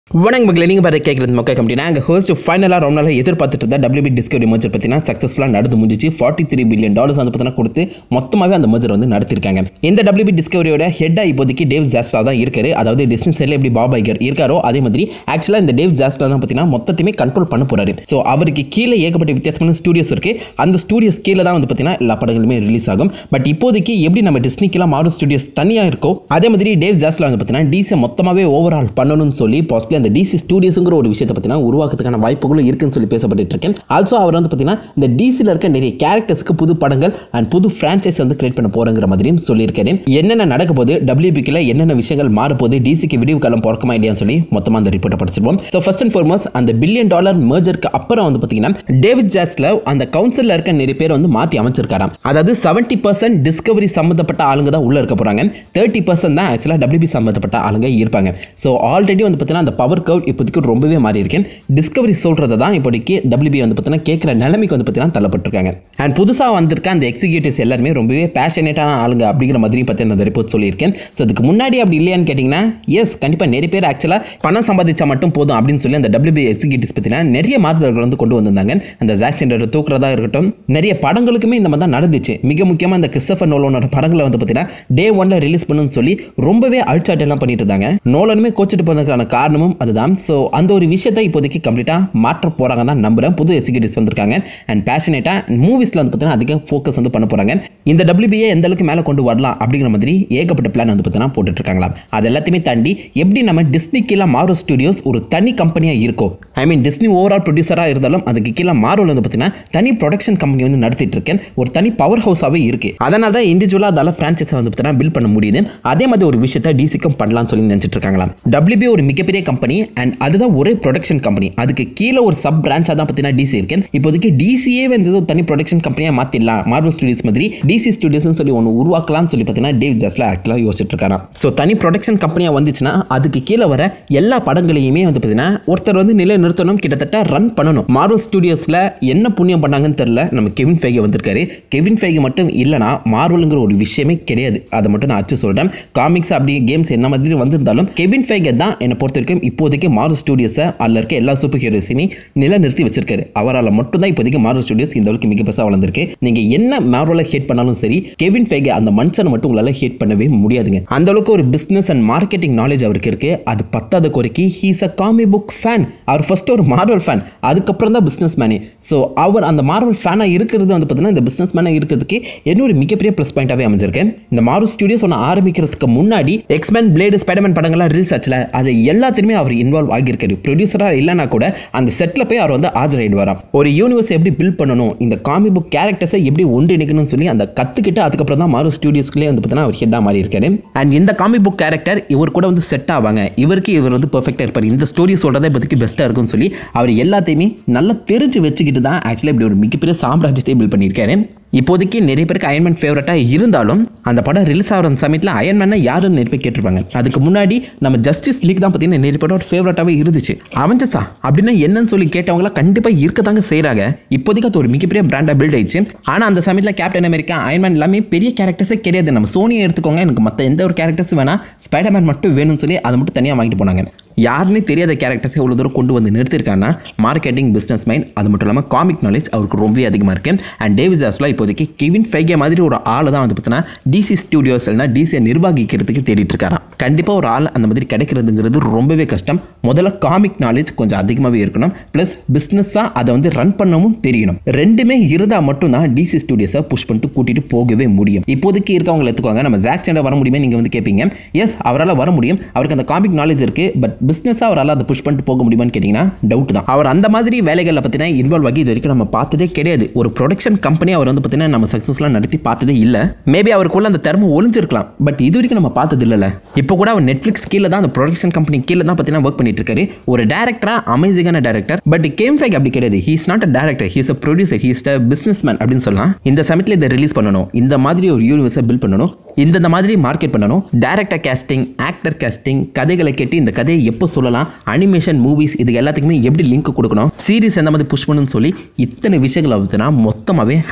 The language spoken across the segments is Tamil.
வணக்கம் மக்களே நீங்கள் பார்த்து கேட்குறது மக்கள் கம்பெனி நாங்கள் ஹோஸ்ட் ஃபைனலாக ரொம்ப நாளாக எதிர்பார்த்துட்டு இருந்த டபிள்யூபி டிஸ்கவரி மர்ஜர் பார்த்தீங்கன்னா சக்ஸஸ்ஃபுல்லாக நடந்து முடிஞ்சிச்சு ஃபார்ட்டி த்ரீ பில்லியன் டாலர்ஸ் வந்து பார்த்தீங்கன்னா கொடுத்து மொத்தமாகவே அந்த மர்ஜர் வந்து நடத்திருக்காங்க இந்த டபிள்யூபி டிஸ்கவரியோட ஹெட்டாக இப்போதைக்கு டேவ் ஜாஸ்லா தான் இருக்காரு அதாவது டிஸ்னி சைடில் எப்படி பாப் ஐகர் இருக்காரோ அதே மாதிரி ஆக்சுவலாக இந்த டேவ் ஜாஸ்லா தான் பார்த்தீங்கன்னா மொத்தத்தையுமே கண்ட்ரோல் பண்ண போறாரு ஸோ அவருக்கு கீழே ஏகப்பட்ட வித்தியாசமான ஸ்டூடியோஸ் இருக்கு அந்த ஸ்டூடியோஸ் கீழே தான் வந்து பார்த்தீங்கன்னா எல்லா படங்களுமே ரிலீஸ் ஆகும் பட் இப்போதைக்கு எப்படி நம்ம டிஸ்னிக்கெல்லாம் மாறும் ஸ்டுடியோஸ் தனியாக இருக்கோ அதே மாதிரி டேவ் ஜாஸ்லா வந்து பார்த்தீங்கன்னா டிசி மொத்தமாகவே ஓவரால் பண்ணணும்னு சொல்லி பாசிபிளி அந்த டிசி ஸ்டூடியோஸுங்கிற ஒரு விஷயத்தை பார்த்தீங்கன்னா உருவாக்குறதுக்கான வாய்ப்புகளும் இருக்குன்னு சொல்லி பேசப்பட்டு இருக்கேன் ஆல்சோ அவர் வந்து பார்த்தீங்கன்னா இந்த டிசியில் இருக்க நிறைய கேரக்டர்ஸ்க்கு புது படங்கள் அண்ட் புது ஃப்ரான்ச்சைஸ் வந்து கிரியேட் பண்ண போறங்கிற மாதிரியும் சொல்லியிருக்காரு என்னென்ன நடக்க போகுது டபிள்யூபிக்கில் என்னென்ன விஷயங்கள் மாற போகுது டிசிக்கு விடிவு காலம் பிறக்குமா இல்லையான்னு சொல்லி மொத்தமாக அந்த ரிப்போர்ட்டை படிச்சிருப்போம் ஸோ ஃபர்ஸ்ட் அண்ட் ஃபார்மோஸ்ட் அந்த பில்லியன் டாலர் மேஜருக்கு அப்புறம் வந்து பார்த்தீங்கன்னா டேவிட் ஜாஸ்ல அந்த கவுன்சிலில் இருக்க நிறைய பேர் வந்து மாற்றி அமைச்சிருக்காராம் அதாவது செவன்ட்டி பர்சன்ட் டிஸ்கவரி சம்மந்தப்பட்ட ஆளுங்க தான் உள்ள இருக்க போறாங்க தேர்ட்டி பர்சன்ட் தான் ஆக்சுவலாக டபிள்யூபி சம்மந்தப்பட்ட ஆளுங்க இருப்பாங்க ஸோ ஆல்ரெடி வந்து பார்த்தீங்கன்னா அந்த பவர் கவுட் இப்போதைக்கு ரொம்பவே மாறி இருக்கேன் டிஸ்கவரி சொல்கிறத தான் இப்போதைக்கு டபிள்யூபி வந்து பார்த்தீங்கன்னா கேட்குற நிலைமைக்கு வந்து பார்த்தீங்கன்னா தள்ளப்பட்டிருக்காங்க அண்ட் புதுசாக வந்திருக்க அந்த எக்ஸிக்யூட்டிவ்ஸ் எல்லாருமே ரொம்பவே பேஷனேட்டான ஆளுங்க அப்படிங்கிற மாதிரி பார்த்தீங்கன்னா அந்த ரிப்போர்ட் சொல்லியிருக்கேன் ஸோ அதுக்கு முன்னாடி அப்படி இல்லையான்னு கேட்டிங்கன்னா எஸ் கண்டிப்பாக நிறைய பேர் ஆக்சுவலாக பணம் சம்பாதிச்சா மட்டும் போதும் அப்படின்னு சொல்லி அந்த டபிள்யூபி எக்ஸிக்யூட்டிவ்ஸ் பார்த்தீங்கன்னா நிறைய மாறுதல்கள் வந்து கொண்டு வந்திருந்தாங்க அந்த ஜாக்சென்டர் தூக்குறதா இருக்கட்டும் நிறைய படங்களுக்குமே இந்த மாதிரி தான் நடந்துச்சு மிக முக்கியமாக இந்த கிறிஸ்டபர் நோலோனோட படங்களை வந்து பார்த்தீங்கன்னா டே ஒன்ல ரிலீஸ் பண்ணுன்னு சொல்லி ரொம்பவே அழிச்சாட்டெல்லாம் பண்ணிட்டு இருந்தாங்க நோலனுமே கோச்சிட்டு போனதுக்கான காரணமும் அதுதான் ஸோ அந்த ஒரு விஷயத்தை இப்போதைக்கு கம்ப்ளீட்டாக மாற்ற போகிறாங்க தான் நம்புறேன் புது எக்ஸிக்யூட்டிவ்ஸ் வந்திருக்காங்க அண்ட் பேஷனேட்டாக மூவிஸில் வந்து பார்த்தீங்கன்னா அதிகம் ஃபோக்கஸ் வந்து பண்ண போகிறாங்க இந்த டபிள்யூபிஏ எந்த அளவுக்கு மேலே கொண்டு வரலாம் அப்படிங்கிற மாதிரி ஏகப்பட்ட பிளான் வந்து பார்த்தீங்கன்னா போட்டுட்டு இருக்காங்களாம் அது எல்லாத்தையுமே தாண்டி எப்படி நம்ம டிஸ்னி கீழே மாரோ ஸ்டுடியோஸ் ஒரு தனி கம்பெனியாக இருக்கும் ஐ மீன் டிஸ்னி ஓவரால் ப்ரொடியூசராக இருந்தாலும் அதுக்கு கீழே மாரோவில் வந்து பார்த்தீங்கன்னா தனி ப்ரொடக்ஷன் கம்பெனி வந்து நடத்திட்டு இருக்கேன் ஒரு தனி பவர் ஹவுஸாகவே இருக்கு அதனால தான் இண்டிவிஜுவலாக அதால் ஃப்ரான்ச்சைஸை வந்து பார்த்தீங்கன்னா பில்ட் பண்ண முடியுது அதே மாதிரி ஒரு விஷயத்தை டிசிக்கும் பண்ணலாம்னு சொல்லி நினச்சிட்டு இருக்காங்களாம் டபிள்யூபி ஒரு மிகப்பெரிய கம்பெனி அண்ட் அதுதான் ஒரே ப்ரொடக்ஷன் கம்பெனி அதுக்கு கீழே ஒரு சப் பிரான்ச்சாக தான் பார்த்தீங்கன்னா டிசி இருக்கேன் இப்போதைக்கு டிசியே வந்து ஒரு தனி ப்ரொடக்ஷன் கம்பெனியாக மாற்றிடலாம் மார்வல் ஸ்டுடியோஸ் மாதிரி டிசி ஸ்டுடியோஸ்னு சொல்லி ஒன்று உருவாக்கலாம்னு சொல்லி பார்த்தீங்கன்னா டேவ் ஜாஸ்ல ஆக்சுவலாக யோசிச்சுட்டு இருக்காராம் ஸோ தனி ப்ரொடக்ஷன் கம்பெனியாக வந்துச்சுன்னா அதுக்கு கீழே வர எல்லா படங்களையுமே வந்து பார்த்தீங்கன்னா ஒருத்தர் வந்து நிலை நிறுத்தணும் கிட்டத்தட்ட ரன் பண்ணணும் மார்வல் ஸ்டுடியோஸில் என்ன புண்ணியம் பண்ணாங்கன்னு தெரில நம்ம கெவின் ஃபேகே வந்திருக்காரு கெவின் ஃபேகே மட்டும் இல்லைனா மார்வலுங்கிற ஒரு விஷயமே கிடையாது அதை மட்டும் நான் அச்சு சொல்கிறேன் காமிக்ஸ் அப்படி கேம்ஸ் என்ன மாதிரி வந்திருந்தாலும் கெவின் ஃபேகே தான் என்னை பொறுத்த வரைக்கும் இப்போதைக்கு மார்வல் ஸ்டுடியோஸை அதில் இருக்க எல்லா சூப்பர் ஹீரோஸையுமே நிலைநிறுத்தி வச்சிருக்காரு அவரால் மட்டும் தான் இப்போதைக்கு மார்வல் ஸ்டுடியோஸ் இந்த அளவுக்கு மிக பெருசாக வளர்ந்துருக்கு நீங்கள் என்ன மார்வலை ஹேட் பண்ணாலும் சரி கெவின் ஃபேகே அந்த மனுஷனை மட்டும் உங்களால் ஹேட் பண்ணவே முடியாதுங்க அந்த அளவுக்கு ஒரு பிஸ்னஸ் அண்ட் மார்க்கெட்டிங் நாலேஜ் அவருக்கு இருக்கு அது பத்தாத குறைக்கு he's a comic book fan அவர் ஃபர்ஸ்ட் ஒரு மார்வல் ஃபேன் அதுக்கப்புறம் தான் பிஸ்னஸ் மேனே ஸோ அவர் அந்த மார்வல் ஃபேனாக இருக்கிறது வந்து பார்த்தீங்கன்னா இந்த பிஸ்னஸ் மேனாக இருக்கிறதுக்கு இன்னொரு மிகப்பெரிய ப்ளஸ் பாயிண்டாகவே அமைஞ்சிருக்கேன் இந்த மார்வல் ஸ்டுடியோஸ் ஒன்று ஆரம்பிக்கிறதுக்கு முன்னாடி எக்ஸ்மேன் பிளேடு ஸ்பைடர்மேன் படங்கள்லாம் ரிலீஸ் ஆச்சுல அது எல்லாத்துலையுமே அவர் இன்வால்வ் ஆகியிருக்காரு ப்ரொடியூசராக இல்லைனா கூட அந்த செட்டில் போய் அவர் வந்து ஆஜராயிடுவாராம் ஒரு யூனிவர்ஸ் எப்படி பில்ட் பண்ணணும் இந்த காமி புக் கேரக்டர்ஸை எப்படி ஒன்றிணைக்கணும்னு சொல்லி அந்த கற்றுக்கிட்டு அதுக்கப்புறம் தான் மாறு ஸ்டுடியோஸ்க்குள்ளே வந்து பார்த்தீங்கன்னா அவர் ஹெட்டாக மாறி இருக்காரு அண்ட் இந்த காமி புக் கேரக்டர் இவர் கூட வந்து செட் ஆவாங்க இவருக்கு இவர் வந்து பெர்ஃபெக்டாக இருப்பார் இந்த ஸ்டோரி சொல்கிறதே இப்போதைக்கு பெஸ்ட்டாக இருக்கும்னு சொல்லி அவர் எல்லாத்தையுமே நல்லா தெரிஞ்சு வச்சுக்கிட்டு தான் ஆக்சுவலாக இப்படி ஒரு மிகப்பெரிய சாம்ராஜ்யத்தை பில்ட் பண்ணியிருக்காரு இப்போதைக்கு நிறைய பேருக்கு அயன்மேன் ஃபேவரட்டாக இருந்தாலும் அந்த படம் ரிலீஸ் ஆகிற சமயத்தில் அயன்மேனை யாருன்னு நிறைய பேர் கேட்டிருப்பாங்க அதுக்கு முன்னாடி நம்ம ஜஸ்டிஸ் லீக் தான் பார்த்தீங்கன்னா நிறைய பேரோட ஃபேவரட்டாகவே இருந்துச்சு அவஞ்சஸா அப்படின்னா என்னன்னு சொல்லி கேட்டவங்களாம் கண்டிப்பாக இருக்க தாங்க செய்கிறாங்க இப்போதைக்கு அது ஒரு மிகப்பெரிய பிராண்டாக பில்ட் ஆயிடுச்சு ஆனால் அந்த சமயத்தில் கேப்டன் அமெரிக்கா அயன்மேன் எல்லாமே பெரிய கேரக்டர்ஸே கிடையாது நம்ம சோனியை எடுத்துக்கோங்க எனக்கு மற்ற எந்த ஒரு கேரக்டர்ஸும் வேணால் ஸ்பைடர்மேன் மட்டும் வேணும்னு சொல்லி அதை மட்டும் தனியாக வாங்கிட்டு போனாங்க யாருன்னே தெரியாத கேரக்டர்ஸை எவ்வளோ தூரம் கொண்டு வந்து நிறுத்திருக்காங்கன்னா மார்க்கெட்டிங் பிஸ்னஸ் மைண்ட் அது மட்டும் இல்லாமல் காமிக் நாலேஜ் அவருக்கு ரொம்பவே அதிகமாக இருக்கு அண்ட் டேவிஸ் ஆஸ்லாம் இப்போதைக்கு கெவின் ஃபைகே மாதிரி ஒரு ஆள் தான் வந்து பார்த்தீங்கன்னா டிசி ஸ்டுடியோஸ் இல்லைனா டிசியை நிர்வகிக்கிறதுக்கு தேடிட்டு இருக்காராம் கண்டிப்பாக ஒரு ஆள் அந்த மாதிரி கிடைக்கிறதுங்கிறது ரொம்பவே கஷ்டம் முதல்ல காமிக் நாலேஜ் கொஞ்சம் அதிகமாகவே இருக்கணும் ப்ளஸ் பிஸ்னஸாக அதை வந்து ரன் பண்ணவும் தெரியணும் ரெண்டுமே இருந்தால் மட்டும்தான் டிசி ஸ்டுடியோஸை புஷ் பண்ணிட்டு கூட்டிகிட்டு போகவே முடியும் இப்போதைக்கு இருக்கவங்க எடுத்துக்கோங்க நம்ம ஜாக் ஸ்டாண்டர் வர முடியுமே நீங்கள் வந்து கேட்பீங்க எஸ் அவரால் வர முடியும் அவருக்கு அந்த காமிக் நாலேஜ் இருக்குது பட் பிஸ்னஸாக அவரால் அதை புஷ் பண்ணிட்டு போக முடியுமான்னு கேட்டிங்கன்னா டவுட் தான் அவர் அந்த மாதிரி வேலைகளில் பார்த்தீங்கன்னா இன்வால்வ் ஆகி இது வரைக்கும் நம்ம பார்த்ததே கிடையாது ஒரு ப்ரொடக்ஷன் கம்பெனி அவர் வந்து பார்த்தீங்கன்னா நம்ம சக்ஸஸ்ஃபுல்லாக நடத்தி பார்த்ததே இல்லை மேபி அவருக்குள்ள அந்த திறமை ஒளிஞ்சிருக்கலாம் பட் இது வரைக்கும் நம்ம பார்த்தது இல்லைல்ல இப்போ கூட அவர் நெட்ஃப்ளிக்ஸ் கீழே தான் அந்த ப்ரொடக்ஷன் கம்பெனி கீழே தான் பார்த்தீங்கன்னா ஒர்க் பண்ணிட்டு இருக்காரு ஒரு டேரக்டராக அமேசிங்கான டேரக்டர் பட் கேம் ஃபேக் அப்படி கிடையாது he's not a director he's a producer he's a businessman அப்படின்னு சொல்லலாம் இந்த சமயத்தில் இதை ரிலீஸ் பண்ணணும் இந்த மாதிரி ஒரு யூனிவர்ஸை பில்ட் பண்ணணும் இந்த மாதிரி மார்க்கெட் பண்ணணும் டேரக்டர் கேஸ்டிங் ஆக்டர் கேஸ்டிங் கதைகளை கேட்டு இந்த கதையை எப்போ சொல்லலாம் அனிமேஷன் மூவிஸ் இது எல்லாத்துக்குமே எப்படி லிங்க் கொடுக்கணும் சீரிஸ் எந்த மாதிரி புஷ் பண்ணணும்னு சொல்லி இத்தனை விஷயங்களை வந்து நான் மொத்தமாகவே ஹேண்டில் பண்ணணும்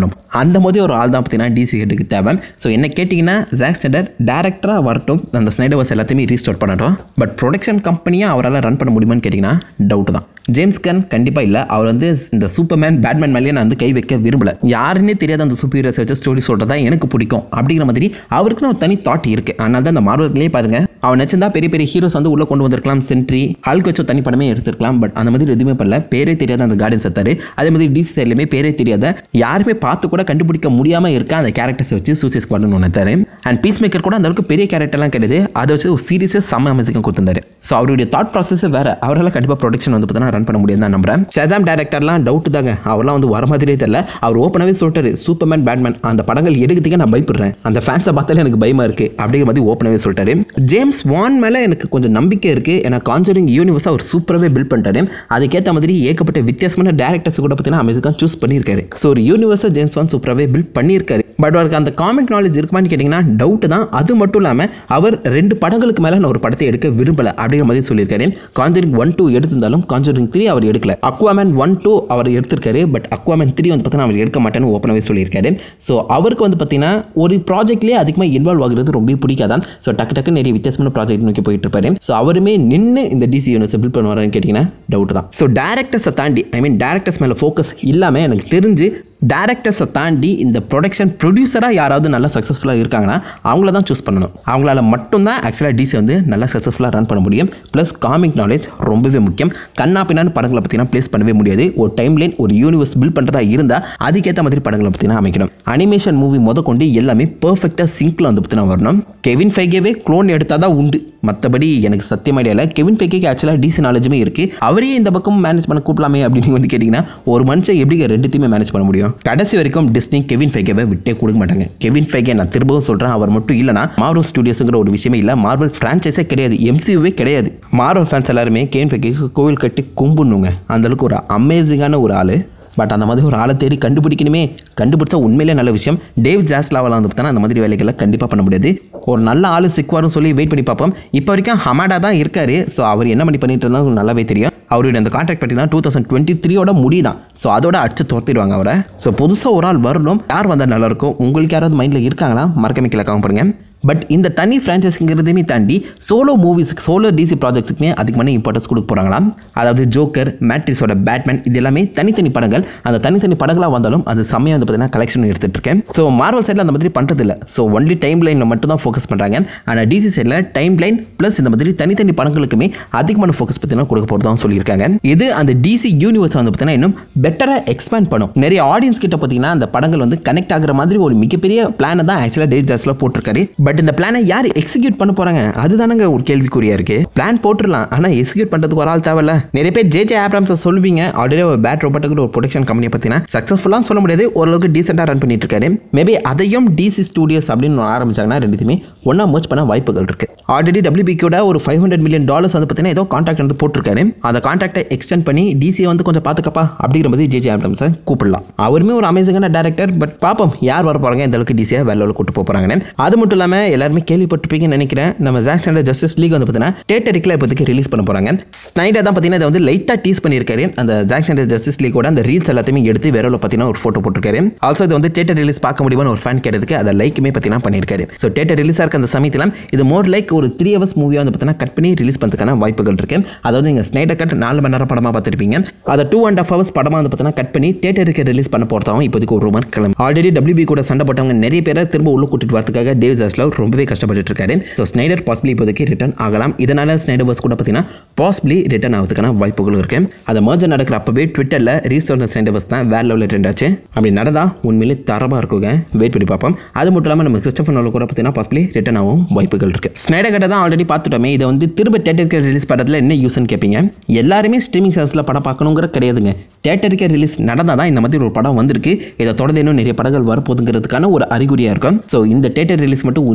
பண்ணணும் அந்த மாதிரி ஒரு ஆள் தான் பார்த்தீங்கன்னா டிசி ஹெட்டுக்கு தேவை ஸோ என்ன கேட்டிங்கன்னா ஜாக் ஸ்னைடர் டேரக்டராக வரட்டும் அந்த ஸ்னைடர்ஸ் எல்லாத்தையுமே ரீஸ்டோர் பண்ணட்டும் பட் ப்ரொடக்ஷன் கம்பெனியாக அவரால் ரன் பண்ண முடியுமான்னு கேட்டிங்கன்னா டவுட் தான் ஜேம்ஸ் கன் கண்டிப்பாக இல்லை அவர் வந்து இந்த சூப்பர்மேன் பேட்மேன் மேலேயே நான் வந்து கை வைக்க விரும்பல யாருன்னே தெரியாத அந்த சூப்பர் ஹீரோஸ் வச்சு ஸ்டோரி சொல்கிறதா எனக்கு பிடிக்கும் அப்படிங்கிற மாதிரி அவருக்குன்னு ஒரு தனி தாட் இருக்குது அதனால தான் அந்த மார்வல்களே பாருங்க அவன் நினச்சிருந்தா பெரிய பெரிய ஹீரோஸ் வந்து உள்ளே கொண்டு வந்திருக்கலாம் சென்ட்ரி ஹல்க் வச்ச தனி படமே எடுத்திருக்கலாம் பட் அந்த மாதிரி எதுவுமே பண்ணல பேரே தெரியாத அந்த கார்டன் சத்தாரு அதே மாதிரி டிசி சைட்லையுமே பேரே தெரியாத யாருமே பார்த்து கூட கண்டுபிடிக்க முடியாமல் இருக்க அந்த கேரக்டர்ஸை வச்சு சூசைஸ் ஸ்குவாட்னு ஒன்று தரு அண்ட் பீஸ் மேக்கர் கூட அந்த அளவுக்கு பெரிய கேரக்டர்லாம் கிடையாது அதை வச்சு ஒரு சீரியஸே செம்ம அமேசிங்காக கொடுத்துருந்தாரு ஸோ அவருடைய தாட் ப்ராசஸே வேறு அவரால் கண்டிப்பாக ப்ரொடக்ஷன் வந்து பார்த்தீங்கன்னா ரன் பண்ண முடியாது தான் நம்புறேன் ஷாஜாம் டேரக்டர்லாம் டவுட் தாங்க அவர்லாம் வந்து வர மாதிரியே தெரியல அவர் ஓப்பனாகவே சொல்லிட்டாரு சூப்பர்மேன் பேட்மேன் அந்த படங்கள் எடுக்கிறதுக்கே நான் பயப்படுறேன் அந்த ஃபேன்ஸை பார்த்தாலே எனக்கு பயமா இருக்கு அப்படிங்கிற மாதிரி ஓப்பனாகவே சொல்லிட்டாரு ஜேம்ஸ் வான் மேலே எனக்கு கொஞ்சம் நம்பிக்கை இருக்கு ஏன்னா கான்ஜரிங் யூனிவர்ஸ் அவர் சூப்பராகவே பில்ட் பண்ணிட்டாரு அதுக்கேற்ற மாதிரி ஏகப்பட்ட வித்தியாசமான டேரக்டர்ஸ் கூட பார்த்தீங்கன்னா அமெரிக்கா சூஸ் பண்ணியிருக்காரு ஸோ ஒரு யூனிவர்ஸை ஜேம்ஸ் வான் சூப்பராகவே பில்ட் பண்ணியிருக்காரு பட் அவருக்கு அந்த காமிக் நாலேஜ் இருக்குமான்னு கேட்டிங்கன்னா டவுட் தான் அது மட்டும் இல்லாமல் அவர் ரெண்டு படங்களுக்கு மேலே நான் ஒரு படத்தை எடுக்க விரும்பல அப்படிங்கிற மாதிரி சொல்லியிருக்காரு காஞ்சரிங் ஒன் டூ எடுத்திருந்தாலும் காஞ்சரிங் த்ரீ அவர் எடுக்கல அக்வாமேன் ஒன் டூ அவர் எடுத்திருக்காரு பட் அக்வாமேன் த்ரீ வந்து பார்த்தீங்கன்னா அவர் எடுக்க மாட்டேன்னு ஓப்பனாகவே சொல்லியிருக்காரு ஸோ அவருக்கு வந்து பார்த்தீங்கன்னா ஒரு ப்ராஜெக்ட்லேயே அதிகமாக இன்வால்வ் ஆகுறது ரொம்ப பிடிக்காதான் ஸோ டக்கு டக்கு நிறைய வித்தியாசமான ப்ராஜெக்ட் நோக்கி போயிட்டு இருப்பாரு ஸோ அவருமே நின்று இந்த டிசி யூனிவர்ஸை பில்ட் பண்ணுவாரான்னு கேட்டிங்கன்னா டவுட் தான் ஸோ டேரக்டர்ஸை தாண்டி ஐ மீன் டேரக்டர்ஸ் மேலே ஃபோக்கஸ் இல்லாமல் எனக்கு தெரிஞ்சு டேரக்டர்ஸை தாண்டி இந்த ப்ரொடக்ஷன் ப்ரொடியூசராக யாராவது நல்லா சக்ஸஸ்ஃபுல்லாக இருக்காங்கன்னா அவங்கள தான் சூஸ் பண்ணணும் அவங்களால மட்டும்தான் ஆக்சுவலாக டிசி வந்து நல்லா சக்ஸஸ்ஃபுல்லாக ரன் பண்ண முடியும் ப்ளஸ் காமிக் நாலேஜ் ரொம்பவே முக்கியம் கண்ணா பின்னான்னு படங்களை பார்த்தீங்கன்னா ப்ளேஸ் பண்ணவே முடியாது ஒரு டைம் லைன் ஒரு யூனிவர்ஸ் பில்ட் பண்ணுறதா இருந்தால் அதுக்கேற்ற மாதிரி படங்களை பார்த்தீங்கன்னா அமைக்கணும் அனிமேஷன் மூவி முத கொண்டு எல்லாமே பர்ஃபெக்டாக சிங்கில் வந்து பார்த்தீங்கன்னா வரணும் கெவின் ஃபைகேவே க்ளோன் எடுத்தால் தான் உண்டு மற்றபடி எனக்கு சத்தியம் ஐடியா கெவின் ஃபைகேக்கு ஆக்சுவலாக டிசி நாலேஜுமே இருக்குது அவரே இந்த பக்கம் மேனேஜ் பண்ண கூப்பிடலாமே அப்படின்னு வந்து கேட்டிங்கன்னா ஒரு மனுஷன் எப்படி ரெண்டுத்தையுமே மேனேஜ் பண்ண முடியும் கடைசி வரைக்கும் டிஸ்னி கெவின் ஃபைகேவை விட்டே கொடுக்க மாட்டாங்க கெவின் ஃபைகே நான் திரும்பவும் சொல்கிறேன் அவர் மட்டும் இல்லைனா மார்வல் ஸ்டுடியோஸுங்கிற ஒரு விஷயமே இல்லை மார்வல் ஃப்ரான்ச்சைஸே கிடையாது எம்சியூவே கிடையாது மார்வல் ஃபேன்ஸ் எல்லாருமே கெவின் ஃபைகேக்கு கோவில் கட்டி கும்பிடணுங்க அந்தளவுக்கு ஒரு அமேசிங்கான ஒரு ஆள் பட் அந்த மாதிரி ஒரு ஆளை தேடி கண்டுபிடிக்கணுமே கண்டுபிடிச்சா உண்மையிலே நல்ல விஷயம் டேவ் ஜாஸ்லாவெல்லாம் வந்து பார்த்தா அந்த மாதிரி வேலைகளை கண்டிப்பாக பண்ண முடியாது ஒரு நல்ல ஆள் சிக்குவார்னு சொல்லி வெயிட் பண்ணி பார்ப்போம் இப்போ வரைக்கும் ஹமாடா தான் இருக்காரு ஸோ அவர் என்ன பண்ணி பண்ணிட்டு இருந்தா நல்லாவே தெரியும் அவருடைய அந்த கான்ட்ராக்ட் பார்த்தீங்கன்னா டூ தௌசண்ட் டுவெண்ட்டி த்ரீயோட முடிதான் ஸோ அதோட அடிச்சு துரத்திடுவாங்க அவரை ஸோ புதுசாக ஒரு ஆள் வரணும் யார் வந்தால் நல்லாயிருக்கும் உங்களுக்கு யாராவது மைண்டில் இருக்காங்களா மறக்காம கீழே காம பண்ணுங்க பட் இந்த தனி ஃப்ரான்ச்சைஸுங்கிறதையுமே தாண்டி சோலோ மூவிஸுக்கு சோலோ டிசி ப்ராஜெக்ட்ஸுக்குமே அதிகமான இம்பார்ட்டன்ஸ் கொடுக்க போகிறாங்களாம் அதாவது ஜோக்கர் மேட்ரிக்ஸோட பேட்மேன் இது எல்லாமே தனித்தனி படங்கள் அந்த தனித்தனி படங்களாக வந்தாலும் அது செம்மையாக வந்து பார்த்தீங்கன்னா கலெக்ஷன் எடுத்துகிட்டு இருக்கேன் ஸோ மார்வல் சைடில் அந்த மாதிரி பண்ணுறதில்ல ஸோ ஒன்லி டைம் லைனில் மட்டும் தான் ஃபோக்கஸ் பண்ணுறாங்க ஆனால் டிசி சைடில் டைம் லைன் ப்ளஸ் இந்த மாதிரி தனித்தனி படங்களுக்குமே அதிகமான ஃபோக்கஸ் பார்த்தீங்கன்னா கொடுக்க போகிறதா சொல்லியிருக்காங்க இது அந்த டிசி யூனிவர்ஸ் வந்து பார்த்தீங்கன்னா இன்னும் பெட்டராக எக்ஸ்பேண்ட் பண்ணும் நிறைய ஆடியன்ஸ் கிட்ட பார்த்தீங்கன்னா அந்த படங்கள் வந்து கனெக்ட் ஆகுற மாதிரி ஒரு மிகப்பெரிய பிளானை தான் ஆக்சுவலாக டேட் ஜாஸில் போட்டிருக்காரு பட் இந்த பிளானை யார் எக்ஸிக்யூட் பண்ண போகிறாங்க அதுதானங்க ஒரு கேள்விக்குறியா இருக்கு பிளான் போட்டுடலாம் ஆனால் எக்ஸிக்யூட் பண்ணுறதுக்கு ஒரு ஆள் தேவையில்ல நிறைய பேர் ஜே ஜே ஆப்ராம்ஸை சொல்லுவீங்க ஆல்ரெடி ஒரு பேட் ரோபோட்டுக்கு ஒரு ப்ரொடக்ஷன் கம்பெனியை பார்த்தீங்கன்னா சக்ஸஸ்ஃபுல்லாக சொல்ல முடியாது ஓரளவுக்கு டீசெண்டாக ரன் பண்ணிட்டு இருக்காரு மேபி அதையும் டிசி ஸ்டூடியோஸ் அப்படின்னு ஆரம்பிச்சாங்கன்னா ரெண்டுத்தையுமே ஒன்றா மர்ச் பண்ண வாய்ப்புகள் இருக்கு ஆல்ரெடி டபிள்யூபிக்கோட ஒரு ஃபைவ் ஹண்ட்ரட் மில்லியன் டாலர்ஸ் வந்து பார்த்தீங்கன்னா ஏதோ கான்ட்ராக்ட் வந்து போட்டிருக்காரு அந்த கான்ட்ராக்டை எக்ஸ்டெண்ட் பண்ணி டிசியை வந்து கொஞ்சம் பார்த்துக்கப்பா அப்படிங்கிற மாதிரி ஜே ஜே ஆப்ராம்ஸை கூப்பிடலாம் அவருமே ஒரு அமேசிங்கான டேரக்டர் பட் பார்ப்போம் யார் வர போகிறாங்க இந்த அளவுக்கு டிசியாக வேலை கூட்டு போக போகிறாங்கன்னு அது மட்டும் இல்லாமல் எல்லாருமே கேள்விப்பட்டிருப்பீங்கன்னு நினைக்கிறேன் நம்ம ஜாக் ஸ்னைடர் ஜஸ்டிஸ் லீக் வந்து பார்த்தீங்கன்னா தேட்டரிக்கில் இப்போதைக்கு ரிலீஸ் பண்ண போகிறாங்க ஸ்னைடர் தான் பார்த்தீங்கன்னா இதை வந்து லைட்டாக டீஸ் பண்ணியிருக்காரு அந்த ஜாக் ஸ்னைடர் ஜஸ்டிஸ் லீக்கோட அந்த ரீல்ஸ் எல்லாத்தையுமே எடுத்து விரவில் பார்த்தீங்கன்னா ஒரு ஃபோட்டோ போட்டிருக்காரு ஆல்சோ இது வந்து தேட்டர் ரிலீஸ் பார்க்க முடியுமான்னு ஒரு ஃபேன் கேட்டதுக்கு அதை லைக்குமே பார்த்தீங்கன்னா பண்ணியிருக்காரு ஸோ தேட்டர் ரிலீஸாக இருக்க அந்த சமயத்தில் இது மோர் லைக் ஒரு த்ரீ ஹவர்ஸ் மூவியாக வந்து பார்த்தீங்கன்னா கட் பண்ணி ரிலீஸ் பண்ணுறதுக்கான வாய்ப்புகள் இருக்கு அதாவது நீங்கள் ஸ்னைடர் கட் நாலு மணி நேரம் படமாக பார்த்துருப்பீங்க அதை டூ அண்ட் ஆஃப் ஹவர்ஸ் படமாக வந்து பார்த்தீங்கன்னா கட் பண்ணி தேட்டருக்கு ரிலீஸ் பண்ண போகிறதாவும் இப்போதைக்கு ஒரு ரூமர் கிளம்பி ஆல்ரெடி டபிள்யூபி கூட சண்டை போட்டவங்க நிறைய பேரை திரும்ப உள்ள கூட்டிட்டு வரதுக்காக டேவ் ஜாஸ்லவ் ரொம்பவே கஷ்டப்பட்டு இருக்காரு ஸோ ஸ்னைடர் பாசிபிளி இப்போதைக்கு ரிட்டர்ன் ஆகலாம் இதனால ஸ்னைடர் பஸ் கூட பார்த்தீங்கன்னா பாசிபிளி ரிட்டர்ன் ஆகிறதுக்கான வாய்ப்புகளும் இருக்கு அதை மர்ஜர் நடக்கிற அப்பவே ட்விட்டரில் ரீசோர்ன ஸ்னைடர் பஸ் தான் வேற லெவலில் ட்ரெண்ட் ஆச்சு அப்படி நடந்தா உண்மையிலே தரமாக இருக்குங்க வெயிட் பண்ணி பார்ப்போம் அது மட்டும் இல்லாமல் நம்ம கிறிஸ்டபர் நோல கூட பார்த்தீங்கன்னா பாசிபிளி ரிட்டர்ன் ஆகும் வாய்ப்புகள் இருக்கு ஸ்னைடர் கட்ட தான் ஆல்ரெடி பார்த்துட்டோமே இதை வந்து திரும்ப தேட்டருக்கு ரிலீஸ் பண்ணுறதுல என்ன யூஸ்ன்னு கேட்பீங்க எல்லாருமே ஸ்ட்ரீமிங் சர்வீஸில் படம் பார்க்கணுங்கிற கிடையாதுங்க தேட்டருக்கே ரிலீஸ் நடந்தால் தான் இந்த மாதிரி ஒரு படம் வந்திருக்கு இதை தொடர்ந்து இன்னும் நிறைய படங்கள் வரப்போகுதுங்கிறதுக்கான ஒரு அறிகுறியாக இருக்கும் ஸோ இந்த தேட்டர் ரிலீஸ் மட்டும்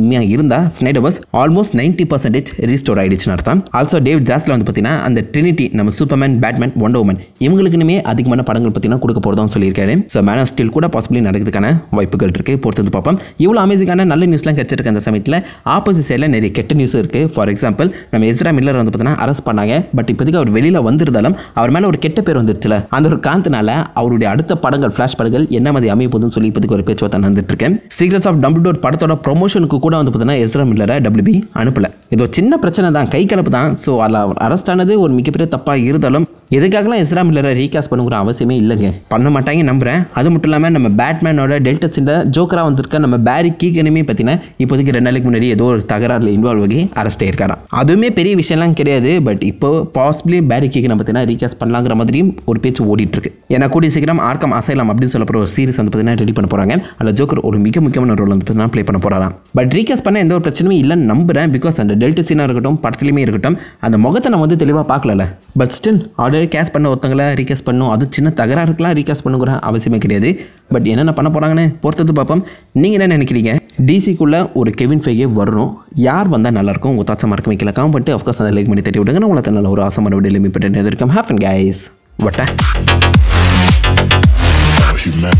உண்மையாக இருந்தால் Snyderverse almost ninety percentage restore ஆயிடுச்சுன்னு அர்த்தம் ஆல்சோ டேவிட் ஜாஸ்ல வந்து பார்த்தீங்கன்னா அந்த ட்ரினிட்டி நம்ம சூப்பர்மேன் பேட்மேன் ஒண்டர் உமன் இவங்களுக்குமே அதிகமான படங்கள் பார்த்தீங்கன்னா கொடுக்க போகிறதாவும் சொல்லியிருக்காரு ஸோ மேன் ஆஃப் ஸ்டீல் கூட பாசிபிளி நடக்கிறதுக்கான வாய்ப்புகள் இருக்குது பொறுத்து பார்ப்போம் இவ்வளோ அமேசிங்கான நல்ல நியூஸ்லாம் கிடைச்சிருக்கு அந்த சமயத்தில் ஆப்போசிட் சைடில் நிறைய கெட்ட நியூஸ் இருக்குது ஃபார் எக்ஸாம்பிள் நம்ம எஸ்ரா மில்லர் வந்து பார்த்தீங்கன்னா அரெஸ்ட் பண்ணாங்க பட் இப்போதைக்கு அவர் வெளியில் வந்திருந்தாலும் அவர் மேலே ஒரு கெட்ட பேர் வந்துருச்சுல அந்த ஒரு காந்தனால அவருடைய அடுத்த படங்கள் ஃப்ளாஷ் படங்கள் என்ன மாதிரி அமைய போகுதுன்னு சொல்லி இப்போதைக்கு ஒரு பேச்சுவார்த்தை நடந்துட்டு இருக்கேன் சீக்ரெட்ஸ் ஆஃப் டம்பிள்டோர் படத்தோட ப்ரொமோஷனுக்கு கூட வந்து பார்த்தீங்கன்னா எஸ்ரா மில்லரை டபிள்யூபி அனுப்பல இது ஒரு சின்ன பிரச்சனை தான் கை கலப்பு தான் ஸோ அதில் அவர் அரெஸ்ட் ஆனது ஒரு மிகப்பெரிய தப்பாக இருந்தாலும் எதுக்காகலாம் எஸ்ரா மில்லரை ரீகாஸ்ட் பண்ணுங்கிற அவசியமே இல்லைங்க பண்ண மாட்டாங்க நம்புறேன் அது மட்டும் இல்லாமல் நம்ம பேட்மேனோட டெல்டா ஜோக்கராக வந்திருக்க நம்ம பேரி கீகனுமே பார்த்தீங்கன்னா இப்போதைக்கு ரெண்டு நாளைக்கு முன்னாடி ஏதோ ஒரு தகராறில் இன்வால்வ் ஆகி அரெஸ்ட் ஆயிருக்காராம் அதுவுமே பெரிய விஷயம்லாம் கிடையாது பட் இப்போ பாசிபிளி பேரி கீகனை பார்த்தீங்கன்னா ரீகாஸ்ட் பண்ணலாங்கிற மாதிரியும் ஒரு பேச்சு ஓடிட்டு இருக்கு ஏன்னா கூடிய சீக்கிரம் ஆர்க்கம் அசைலாம் அப்படின்னு சொல்லப்படுற ஒரு சீரிஸ் வந்து பார்த்தீங்கன்னா ரெடி பண்ண போகிறாங்க அதில் ஜோக்கர் ஒரு மிக முக்கியமான ரோல் வந்து பார்த்தீங்கன்னா ப்ளே பண்ண போகிறாராம் பட் ரீகாஸ்ட் பண்ண எந்த ஒரு பிரச்சனையும் இல்லைன்னு நம்புறேன் பிகாஸ் அந்த டெல்டா சீனாக இருக்கட்டும் படத்துலையுமே இருக்கட்டும் அந்த முகத்தை நம்ம வந்து தெளிவாக பார்க்கல பட் ஸ்டில் ஆல்ரெடி கேஸ் பண்ண ஒருத்தங்களை ரீகாஸ்ட் பண்ணும் அது சின்ன தகராறுக்கெலாம் ரீகாஸ்ட் பண்ணுங்கிற அவசியமே கிடையாது பட் என்னென்ன பண்ண போகிறாங்கன்னு பொறுத்தது பார்ப்போம் நீங்கள் என்ன நினைக்கிறீங்க டிசிக்குள்ளே ஒரு கெவின் ஃபேகே வரணும் யார் வந்தால் நல்லாயிருக்கும் உங்கள் தாட்சம் மறக்க வைக்கல காம்பட்டு அஃப்கோர்ஸ் அதை லைக் பண்ணி தட்டி விடுங்க நான் உங்களுக்கு நல்ல ஒரு ஆசமான விட லிமிட் இருக்கும் ஹேப்பன் கைஸ் வட்டா Human